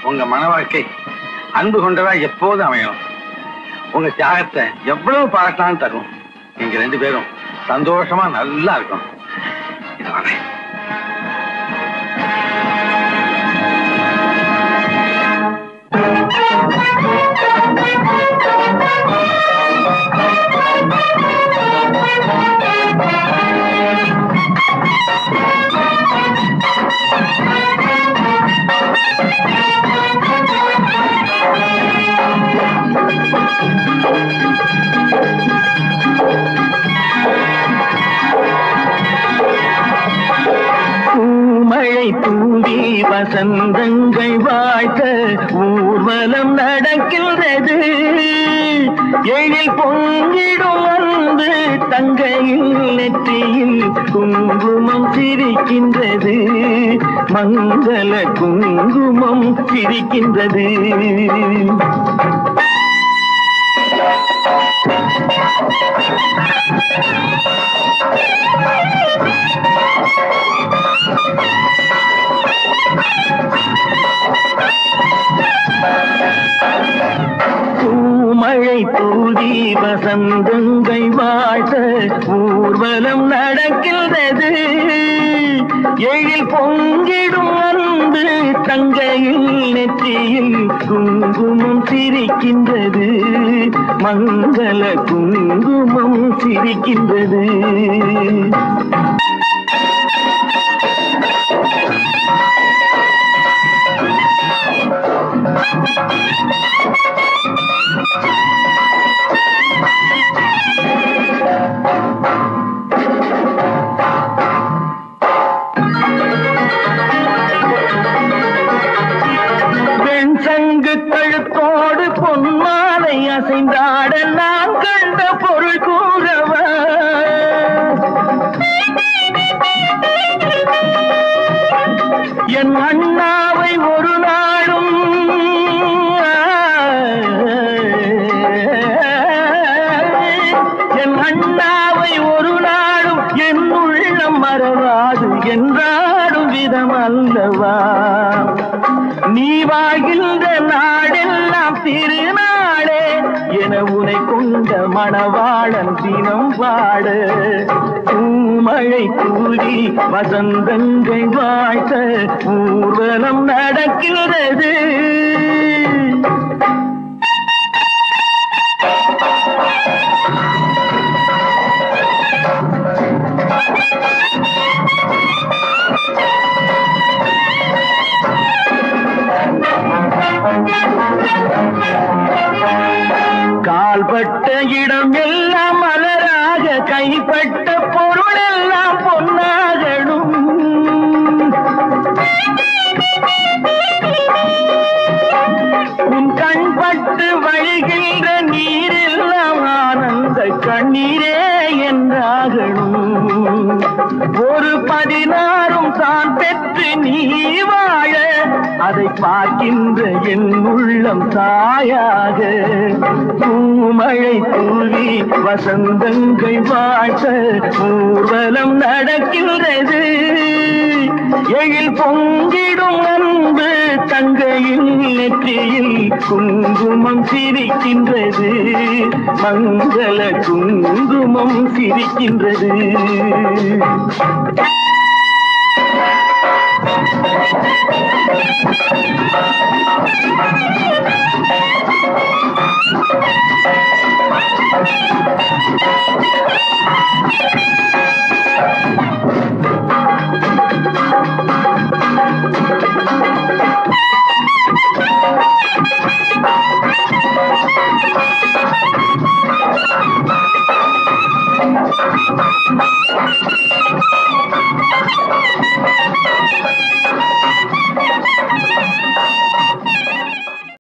உங்க மன வாழ்க்கை அன்பு கொண்டதா எப்போதும் அமையணும் உங்க தியாகத்தை எவ்வளவு பாராட்டினாலும் தரும் நீங்க ரெண்டு பேரும் சந்தோஷமா நல்லா இருக்கணும் இது வரேன் பூமழை தூவி வசந்தங்கள் வாழ்த்த ஊர்வலம் நடக்கின்றது எழில் பொங்கிடும் வந்து தங்கையில் நெற்றியில் குங்குமம் சிரிக்கின்றது மங்கள குங்குமம் சிரிக்கின்றது பூமழை தூவி வசந்தங்கள் வாழ்த்த ஊர்வலம் நடக்கின்றது எழில் பொங்கிடும் அன்பு தங்கையில் நெற்றியில் குங்குமம் சிரிக்கின்றது மங்கள குங்குமம் சிரிக்கின்றது வெண் சங்கு கழுத்தோடு பொன்மாலை அசைந்தாட நான் கண்ட பொருள் கூறவா என் அண்ணாவை ஒரு நாளும் என் அண்ணாவை ஒரு நாளும் என் உள்ளம் மறவாது என்றாடும் விதம் அல்லவா நீ வாழ்கின்ற நாடெல்லாம் திருநாளே என உனை கொண்ட மணவாளன் தினம் பாடு பூமழை தூரி வசந்தங்கள் வாழ்த்த ஊர்வலம் நடக்கிறது கால்பட்ட இடம் எல்லாம் மலராக கைப்பட்ட பொருள் எல்லாம் பொன்னாகணும் உன் கண்பட்டு வழிகின்ற நீரெல்லாம் ஆனந்த கண்ணீரே என்றாகணும் ஒரு பதினாறும் தான் பெற்று நீ வாழ அதை பார்க்கின்ற என் உள்ளம் தாயாக பூமழை தூவி வசந்தங்கள் வாழ்த்த ஊர்வலம் நடக்கின்றது எழில் பொங்கிடும் அன்பு தங்கையில் நெற்றியில் குங்குமம் சிரிக்கின்றது மங்கள குங்குமம் சிரிக்கின்றது Thank you.